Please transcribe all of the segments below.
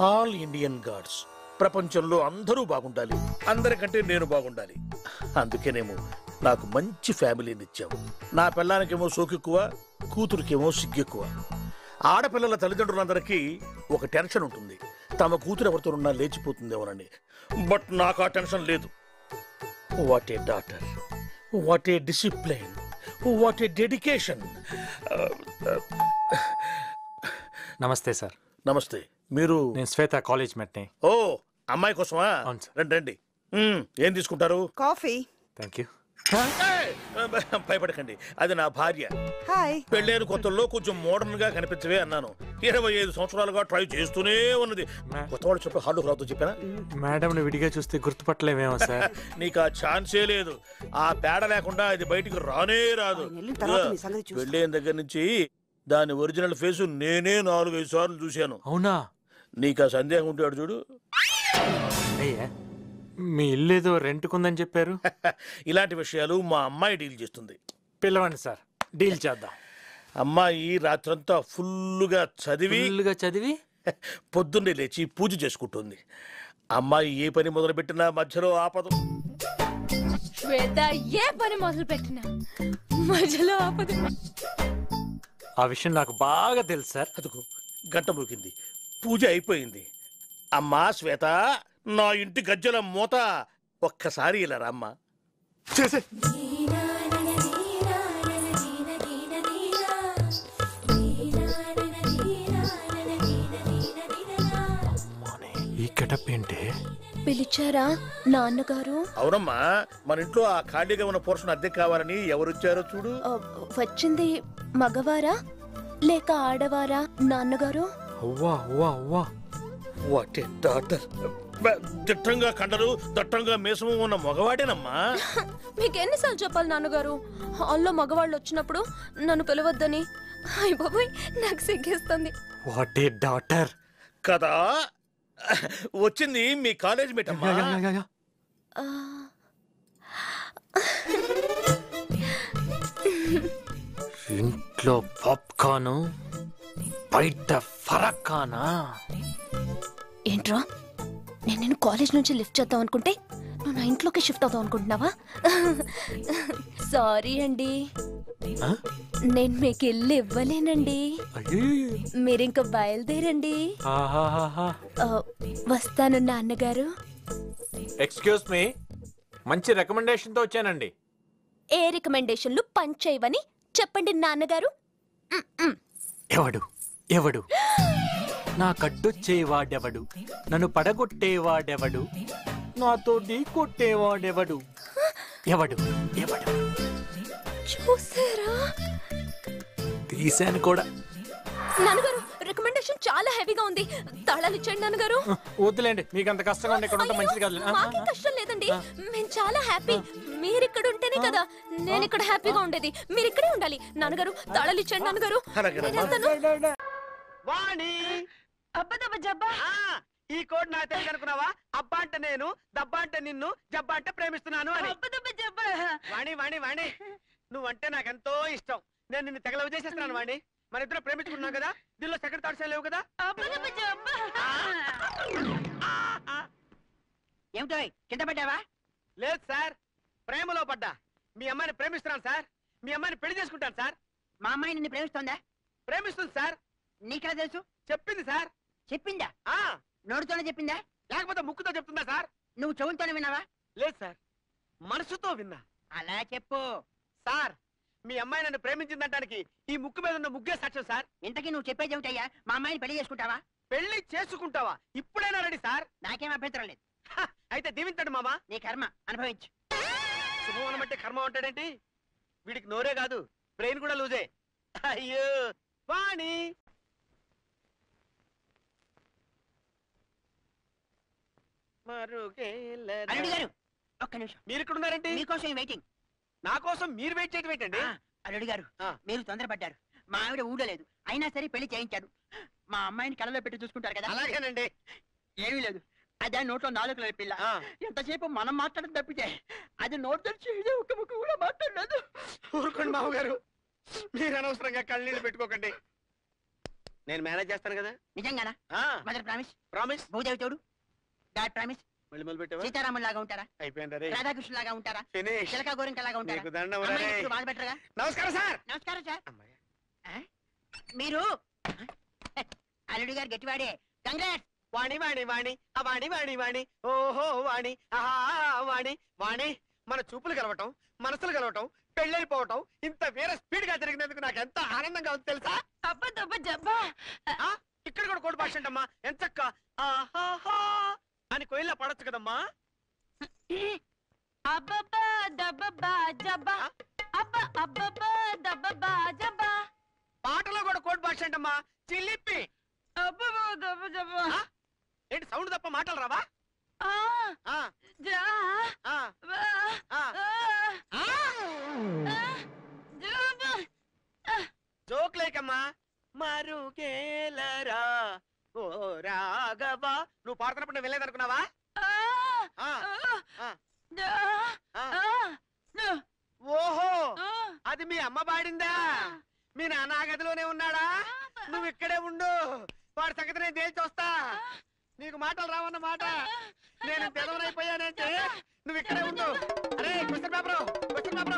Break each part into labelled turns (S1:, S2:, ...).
S1: All Indian God's ప్రపంచంలో అందరూ బాగుండాలి అందరికంటే నేను బాగుండాలి అందుకేనేమో నాకు మంచి ఫ్యామిలీని ఇచ్చావు నా పిల్లానికేమో సోకెక్కువ కూతురికేమో సిగ్గెక్కువ ఆడపిల్లల తల్లిదండ్రులందరికీ ఒక టెన్షన్ ఉంటుంది తమ కూతురు ఎవరితోనున్నా లేచిపోతుందేమోనని బట్ నాకు ఆ టెన్షన్ లేదు what a daughter what a discipline what a dedication
S2: నమస్తే సార్
S1: నమస్తే మీరు
S2: నేను శ్వేత కాలేజ్ మెట్ని
S1: ఓ అమ్మాయి కోసమా
S2: అవును సార్.
S1: రండి రండి మ్మ్, ఏం తీసుకుంటారు
S3: కాఫీ
S2: థ్యాంక్ యూ
S1: ఏయ్, భయపడకండి అది నా భార్య
S3: హాయ్
S1: పెళ్ళైన కొత్తల్లో కొంచెం మోడర్న్ గా కనిపించవే అన్నాను ఇరవై ఐదు సంవత్సరాలుగా ట్రై చేస్తూనే ఉన్నది
S2: మా-
S1: కొత్త వాళ్ళు చెప్పి హార్డు రాతో చెప్పానా
S2: మేడంని విడిగా చూస్తే గుర్తుపట్టలేమేమో సార్
S1: నీకు ఆ ఛాన్సే లేదు ఆ పేడ లేకుండా అది బయటికి రానే రాదు
S3: ఆయన వెళ్ళిన తర్వాత నీ సంగతి చూస్తా.
S1: పెళ్ళైన దగ్గర నుంచి దాని ఒరిజినల్ ఫేస్ నేనే నాలుగైదు సార్లు చూశాను
S2: అవునా
S1: నీకు ఆ సందేహం ఉంటాడు చూడు
S2: అయ్యా మీ ఇల్లు ఏదో రెంట్కుందని చెప్పారు
S1: ఇలాంటి విషయాలు మా అమ్మాయి డీల్ చేస్తుంది
S2: పిలవండి సార్ డీల్ చేద్దాం
S1: అమ్మాయి రాత్రంతా ఫుల్లుగా చదివి
S2: ఫుల్గా చదివి
S1: పొద్దున్నే లేచి పూజ చేసుకుంటుంది అమ్మాయి ఏ పని మొదలుపెట్టినా మధ్యలో ఆపదు
S4: శ్వేత ఏ పని మొదలు పెట్టినా మధ్యలో ఆపదు
S2: ఆ విషయం నాకు బాగా తెలుసు సార్
S1: అదుకు గంట మోగింది పూజ అయిపోయింది అమ్మా శ్వేత నా ఇంటి గజ్జల మూత ఒక్కసారి ఇలా రామ్మా
S2: చేసే ఈ గెటప్ ఏంటి
S4: పిలిచారా నాన్నగారు
S1: అవునమ్మా మన ఇంట్లో ఆ ఖాళీగా ఉన్న పోర్షన్ అద్దె కావాలని ఎవరొచ్చారో చూడు
S4: ఆ, వచ్చింది మగవారా లేక ఆడవారా నాన్నగారు
S2: అవ్వా అవ్వా అవ్వా
S1: వాట్ ఏ డాటర్ దిట్టంగా కండలు దట్టంగా మీసము ఉన్న మగవాడేనమ్మా
S4: మీకు ఎన్నిసార్లు చెప్పాలి నాన్నగారు హాల్లో మగవాళ్ళు వచ్చినప్పుడు నన్ను పిలవద్దని అయ్య బాబోయ్ నాకు సిగ్గేస్తుంది
S2: వాట్ ఏ డాటర్
S1: కదా వచ్చింది మీ కాలేజ్ మేట్ అమ్మా
S4: ఆ,
S2: ఇంట్లో పాప్కార్న్ బయట ఫరక్కానా
S4: ఏంట్రా నేను నేను కాలేజ్ నుంచి లిఫ్ట్ చేద్దాం అనుకుంటే నువ్వు నా ఇంట్లోకి షిఫ్ట్ అవుదాం అనుకుంటున్నావా సారీ అండి
S2: ఆ?
S4: నేను మీకు ఇల్లు ఇవ్వలేనండి
S2: అయ్యయ్యో.
S4: మీరు ఇంకా బయలుదేరండి
S2: ఆహాహాహా.
S4: ఆ, వస్తాను నాన్నగారు
S2: ఎక్స్క్యూజ్ మీ మంచి రికమెండేషన్తో వచ్చానండి
S4: ఏ రికమెండేషన్లు పంచేయవని చెప్పండి నాన్నగారు మ్, మ్.
S2: ఎవడు ఎవడు నా కడ్డొచ్చేవాడెవడు నన్ను పడగొట్టేవాడెవడు నాతో ఢీ కొట్టేవాడెవడు ఎవడు ఎవడు
S4: చూసారా
S2: తీశాను కూడా
S4: నాన్నగారు రికమెండేషన్ చాలా హెవీగా ఉంది తాళాలు ఇచ్చండి నాన్నగారు
S2: వద్దులేండి మీకు అంత కష్టంగా ఉంటే ఇక్కడ ఉంటే మంచిది కాదు
S4: అయ్యో, మాకేం కష్టం లేదండి మేము చాలా హ్యాపీ మీరు ఇక్కడ ఉంటేనే కదా నేను ఇక్కడ హ్యాపీగా ఉండేది మీరు ఇక్కడే ఉండాలి నాన్నగారు తాళాలు ఇచ్చండి నాన్నగారు
S1: అలాగేనమ్మా.
S4: నేను వెళ్తాను.
S5: వాణి
S4: అబ్బదబ్బ జబ్బా
S5: ఆ, ఈ కోడ్ నాకు తెలియదు అనుకున్నావా అబ్బా అంటే నేను దబ్బా అంటే నిన్ను జబ్బా అంటే ప్రేమిస్తున్నాను అని
S4: అబ్బదబ్బ జబ్బా
S5: వాణి వాణి వాణి నువ్వంటే నాకెంతో ఇష్టం నేను నిన్ను తెగలవ చేసేస్తున్నాను వాణి మన ఇద్దరు ప్రేమించుకున్నాం కదా దీనిలో సెకండ్ థాట్స్ లేవు కదా
S4: అబ్బదబ్బ జబ్బా
S6: ఏమిటో కింద పడ్డావా
S5: లేదు సార్ ప్రేమలో పడ్డా మీ అమ్మాయిని ప్రేమిస్తున్నాను సార్ మీ అమ్మాయిని పెళ్లి చేసుకుంటాను సార్
S6: మా అమ్మాయి నిన్ను ప్రేమిస్తోందా
S5: ప్రేమిస్తుంది సార్
S6: నీకెలా తెలుసు
S5: చెప్పింది సార్
S6: చెప్పిందా
S5: ఆ
S6: నోటితోనే చెప్పిందా
S5: లేకపోతే ముక్కుతో చెప్తుందా సార్
S6: నువ్వు చెవులతోనే విన్నావా
S5: లేదు సార్ మనసుతో విన్నా
S6: అలా చెప్పు
S5: సార్ మీ అమ్మాయి నన్ను ప్రేమించిందనడానికి ఈ ముక్కు మీద ఉన్న ముగ్గే సాక్ష్యం సార్
S6: ఇంతకీ నువ్వు చెప్పేది ఏమిటయ్యా మా అమ్మాయిని పెళ్లి చేసుకుంటావా
S5: పెళ్లి చేసుకుంటావా ఇప్పుడైనా రెడీ సార్
S6: నాకేం అభ్యంతరం లేదు
S5: హ, అయితే దీవించండి మామా
S6: నీ కర్మ అనుభవించు
S5: శుభం అంటే కర్మ ఉంటాడేంటి వీడికి నోరే కాదు బ్రెయిన్ కూడా లూజే అయ్యో వాణి మరుగేలరా.
S6: అల్లుడు గారు ఒక్క నిమిషం
S5: మీరు ఇక్కడ ఉన్నారండి
S6: మీకోసం వెయిటింగ్
S5: నా కోసం మీరు వెయిట్ చేయడం ఏంటండి
S6: అల్లుడు గారు
S5: ఆ.
S6: మీరు తొందరపడ్డారు మా ఆవిడ ఊడలేదు అయినా సరే పెళ్లి చేయించారు మా అమ్మాయిని కళ్ళలో పెట్టి చూసుకుంటారు కదా
S5: అలాగేనండి
S6: ఏమీ లేదు అదే నోట్లో నాలుగు లేదు పిల్ల
S5: ఆ,
S6: ఎంతసేపు మనం మాట్లాడడం తప్పితే అది నోట్ తెరిచి ఏదో ఒక ముక్క కూడా మాట్లాడలేదు
S5: ఊరుకోండి మామగారు మీరు అనవసరంగా కళ్ళనీళ్ళు పెట్టుకోకండి నేను మేనేజ్ చేస్తాను కదా
S6: నిజంగానా మదర్ ప్రామిస్
S5: ప్రామిస్
S6: భూదేవి తోడు గాడ్ ప్రామిస్
S5: మళ్ళీ మొదలు పెట్టావా
S6: సీతారాములు లాగా ఉంటారా
S5: అయిపోయింది రే
S6: రాధాకృష్ణ లాగా ఉంటారా
S5: ఫినిష్
S6: చిలక గోరింక లాగా ఉంటారా
S5: నీకు దండం
S6: అమ్మాయిని
S5: రే.
S6: ఎప్పుడు బాధ పెట్టరుగా
S5: నమస్కారం సార్
S6: నమస్కారం సార్ మీరు అల్లుడు గారు గట్టివాడే కంగ్రాట్స్
S5: వాణి వాణి వాణి ఆ వాణి వాణి వాణి ఓహో వాణి ఆహా వాణి వాణి మన చూపులు కలవటం మనసులు కలవటం పెళ్ళైపోవటం ఇంత వేరే స్పీడ్ గా జరిగినందుకు నాకు ఎంత ఆనందంగా ఉంది తెలుసా
S4: అబ్బా జబ్బా
S5: ఆ ఇక్కడ కూడా కోడి భాష అంటమ్మా ఎంచక్క ఆహాహా అని కోయిల్లా పడొచ్చు కదమ్మా
S4: అబ్బబ్బా దబ్బబ్బా జబ్బా అబ్బా అబ్బబ్బా దబ్బబ్బా జబ్బా
S5: పాటలో కూడా కోడి భాష అంటమ్మా చిల్లిప్పి
S4: అబ్బబ్బా దబ్బ జబ్బా
S5: ఆ? ఏంటి సౌండ్ తప్ప మాటలు రావా
S4: ఆ
S5: ఆ,
S4: జా
S5: ఆ,
S4: బా
S5: ఆ.
S4: ఆ
S5: ఆ!
S4: జబ్బా
S5: జోక్ లేకమ్మా మరుగేలరా ఓ రాఘవా నువ్వు పాడుతున్నప్పుడు నేను వెళ్ళేదనుకున్నావా
S4: ఆ
S5: ఆ,
S4: ఆ
S5: ఆ,
S4: జా
S5: ఆ.
S4: ఆ
S5: ఓహో
S4: ఆ
S5: అది మీ అమ్మ పాడిందా మీ నాన్న ఆ గదిలోనే ఉన్నాడా నువ్వు ఇక్కడే ఉండు వాడి సంగతి నేను తేల్చి వస్తా నీకు మాటలు రావన్న మాట నేను తెలవనైపోయానంటే నువ్వు ఇక్కడే ఉండు అరే క్వశ్చన్ పేపరు క్వశ్చన్ పేపరు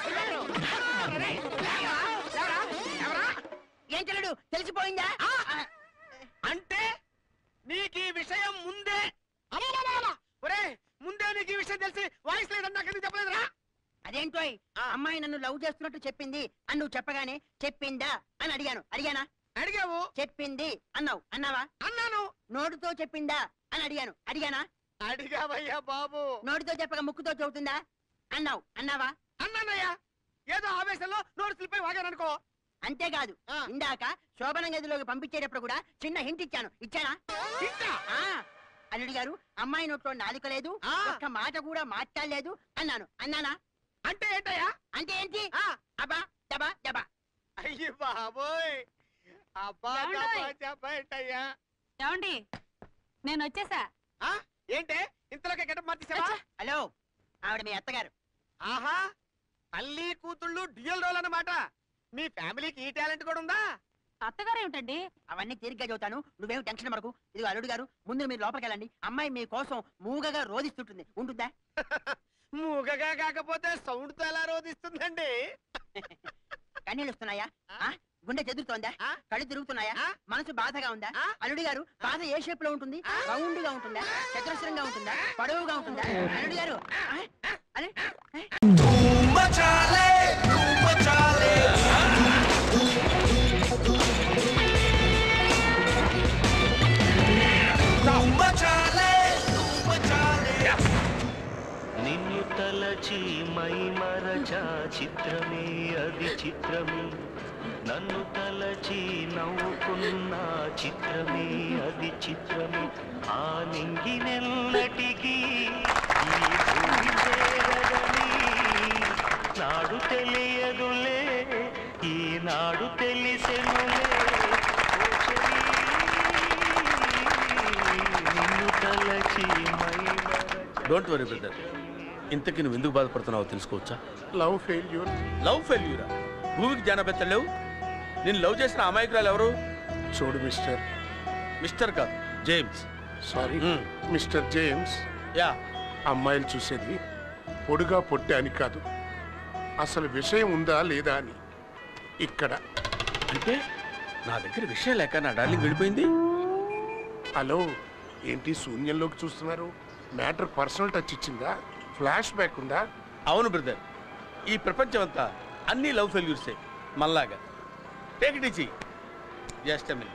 S6: ఏం చెల్లుడు తెలిసిపోయిందా
S5: అంటే నీకు ఈ విషయం ముందే అమ్మమ్మమ్మమ్మ! ఒరే ముందే నీకు ఈ విషయం తెలిసి వాయిస్ లేదని నాకు ఎందుకు చెప్పలేదురా
S6: అదేంటోయ్
S5: ఆ.
S6: అమ్మాయి నన్ను లవ్ చేస్తున్నట్టు చెప్పింది అని నువ్వు చెప్పగానే చెప్పిందా అని అడిగాను అడిగానా
S5: అడిగావు
S6: చెప్పింది అన్నావు అన్నావా
S5: అన్నాను
S6: నోటితో చెప్పిందా అని అడిగాను అడిగానా
S5: అడిగావయ్యా బాబు
S6: నోటితో చెప్పక ముక్కుతో చెబుతుందా అన్నావు అన్నావా
S5: అన్నానయ్యా ఏదో ఆవేశంలో నోరు స్లిప్ అయి వాగాననుకో
S6: అంతేకాదు
S5: ఆ.
S6: ఇందాక శోభన గదిలోకి పంపించేటప్పుడు కూడా చిన్న హింట్ ఇచ్చాను ఇచ్చానా
S5: ఇంకా
S6: ఆ అల్లుడి గారు అమ్మాయి నోట్లో నాలుక లేదు
S5: ఆ.
S6: ఒక్క మాట కూడా మాట్లాడలేదు అన్నాను అన్నానా
S5: అంటే ఏంటయ్యా
S6: అంటే ఏంటి
S5: ఆ,
S6: అబ్బా దబా దబా
S5: అయ్యి బాబోయ్ అబ్బా
S4: ఏమండోయ్?
S5: దబ్బా చెప్పేంటయ్యా
S4: ఏమండి నేను వచ్చేసా
S5: ఆ, ఏంటే ఇంతలోకి గెటప్ మార్చేసావా
S6: హలో ఆవిడ మీ అత్తగారు
S5: ఆహా తల్లి కూతుళ్ళు డ్యూయల్ రోల్ అన్నమాట మీ ఫ్యామిలీకి ఈ టాలెంట్ కూడా ఉందా
S4: అత్తగారు ఏమిటండి
S6: అవన్నీ తీరిగ్గా చదువుతాను నువ్వేం టెన్షన్ పడకు ఇది అల్లుడు గారు ముందు మీరు లోపలికి వెళ్ళండి అమ్మాయి మీ కోసం మూగగా రోధిస్తుంటుంది ఉంటుందా
S5: మూగగా కాకపోతే సౌండ్ తో ఎలా రోధిస్తుందండి
S6: కన్నీళ్ళు వస్తున్నాయా ఆ? గుండె చెదురుతోందా
S5: ఆ?
S6: కళ్ళు తిరుగుతున్నాయా
S5: ఆ?
S6: మనసు బాధగా ఉందా
S5: ఆ?
S6: అల్లుడి గారు బాధ ఏ షేప్ లో ఉంటుంది రౌండ్ గా ఉంటుందా చతురస్రంగా ఉంటుందా పొడవుగా ఉంటుందా అల్లుడి గారు ఆ? అరే
S3: నిన్ను తలచి మై మరచా చిత్రమే అది చిత్రమే నన్ను తలచి నవ్వుకున్న చిత్రమే అది చిత్రమే ఆ నింగినెల్లటికీ ఈ భూమి చేరదని నాడు తెలియదులే ఈనాడు తెలిసెనులే ఓ చెలి, నిన్ను తలచి మై మరచా
S1: డోంట్ వరీ బ్రదర్ ఇంతకీ నువ్వు ఎందుకు బాధపడుతున్నావో తెలుసుకోవచ్చా
S7: లవ్ ఫెయిల్యూర్
S1: లవ్ ఫెయిల్యూరా భూమికి జానబెత్తలేవు నేను లవ్ చేసిన అమాయకురాలు ఎవరు
S7: చూడు మిస్టర్
S1: మిస్టర్ కాదు James
S7: sorry
S1: hmm.
S7: Mister James
S1: yeah
S7: అమ్మాయిలు చూసేది పొడుగా పొట్టి అని కాదు అసలు విషయం ఉందా లేదా అని ఇక్కడ
S1: అంటే నా దగ్గర విషయం లేక నా డార్లింగ్ వెళ్ళిపోయింది
S7: హలో ఏంటి శూన్యంలోకి చూస్తున్నారు మ్యాటర్ పర్సనల్ టచ్ ఇచ్చిందా ఫ్లాష్ బ్యాక్ ఉందా
S1: అవును బ్రదర్ ఈ ప్రపంచం అంతా అన్ని లవ్ ఫెయిల్యూర్సే మళ్ళాగా take it easy just minute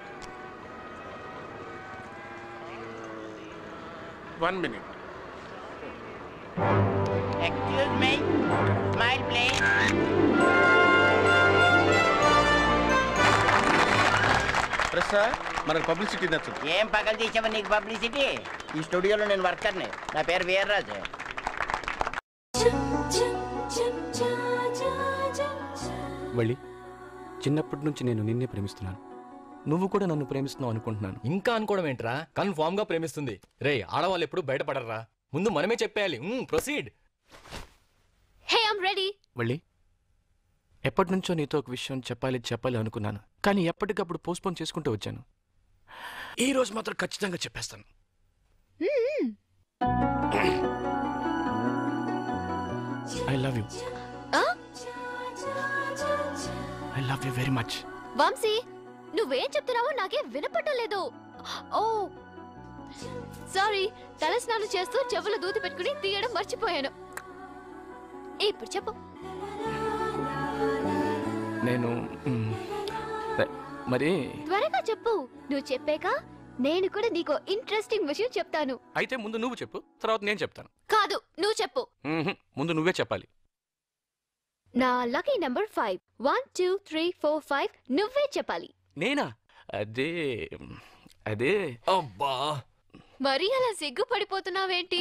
S7: one minute
S6: excuse me smile please
S1: ప్రసా మనకు పబ్లిసిటీ నచ్చదు
S6: ఏం పగలు తీసావు నీకు పబ్లిసిటీ ఈ స్టూడియోలో నేను వర్కర్ని నా పేరు వీర్రాజు
S8: వళ్ళి చిన్నప్పటి నుంచి నేను నిన్నే ప్రేమిస్తున్నాను నువ్వు కూడా నన్ను ప్రేమిస్తున్నావు అనుకుంటున్నాను
S9: ఇంకా అనుకోవడం ఏంట్రా కన్ఫామ్ గా ప్రేమిస్తుంది రే ఆడవాళ్ళు ఎప్పుడు బయటపడరా ముందు మనమే చెప్పేయాలి ప్రొసీడ్
S4: హే ఐమ్ రెడీ
S8: వళ్ళి ఎప్పటి నుంచో నీతో ఒక విషయం చెప్పాలి చెప్పాలి అనుకున్నాను కానీ ఎప్పటికప్పుడు పోస్ట్పోన్ చేసుకుంటూ వచ్చాను ఈ రోజు మాత్రం ఖచ్చితంగా చెప్పేస్తాను ఐ లవ్ యూ
S4: ఆ?
S8: I love you very much
S4: Vamshi నువ్వేం చెప్తున్నావో నాకే వినపడడం లేదు ఓ సారీ తల స్నానం చేస్తూ చెవులు దూది పెట్టుకుని తీయడం మర్చిపోయాను ఇప్పుడు చెప్పు
S8: నేను మ్, రే- మరి
S4: త్వరగా చెప్పు నువ్వు చెప్పాక నేను కూడా నీకు ఇంట్రెస్టింగ్ విషయం చెప్తాను
S8: అయితే ముందు నువ్వు చెప్పు తర్వాత నేను చెప్తాను
S4: కాదు నువ్వు చెప్పు
S8: మ్హూ, ముందు నువ్వే చెప్పాలి
S4: నా lucky number five one two three four five నువ్వే చెప్పాలి
S8: నేనా అదే అదే
S9: అబ్బా
S4: మరీ అలా సిగ్గుపడిపోతున్నావేంటి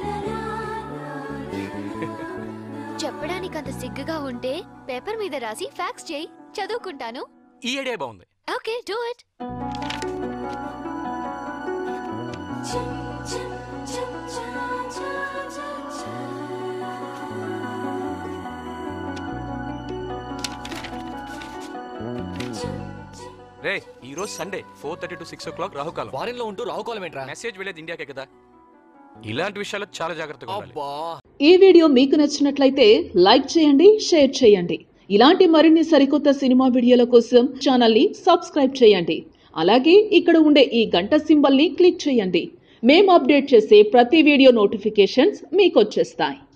S4: చెప్పడానికి అంత సిగ్గుగా ఉంటే పేపర్ మీద రాసి ఫ్యాక్స్ చేయి చదువుకుంటాను
S8: ఈ ఐడియా బాగుంది
S4: ఓకే డూ ఇట్
S8: రే ఈ రోజు Sunday four thirty to six o'clock రాహుకాలం
S9: ఫారెన్ లో ఉంటూ రావుకోవాలి ఏంట్రా
S8: మెసేజ్ వెళ్ళేది ఇండియాకే కదా ఇలాంటి విషయాల్లో చాలా జాగ్రత్తగా ఉండాలి
S9: అబ్బా
S10: ఈ వీడియో మీకు నచ్చినట్లయితే లైక్ చేయండి షేర్ చేయండి ఇలాంటి మరిన్ని సరికొత్త సినిమా వీడియోల కోసం ఛానల్ని సబ్స్క్రైబ్ చేయండి అలాగే ఇక్కడ ఉండే ఈ గంట సింబల్ని క్లిక్ చేయండి మేము అప్డేట్ చేసే ప్రతి వీడియో నోటిఫికేషన్స్ మీకు వచ్చేస్తాయి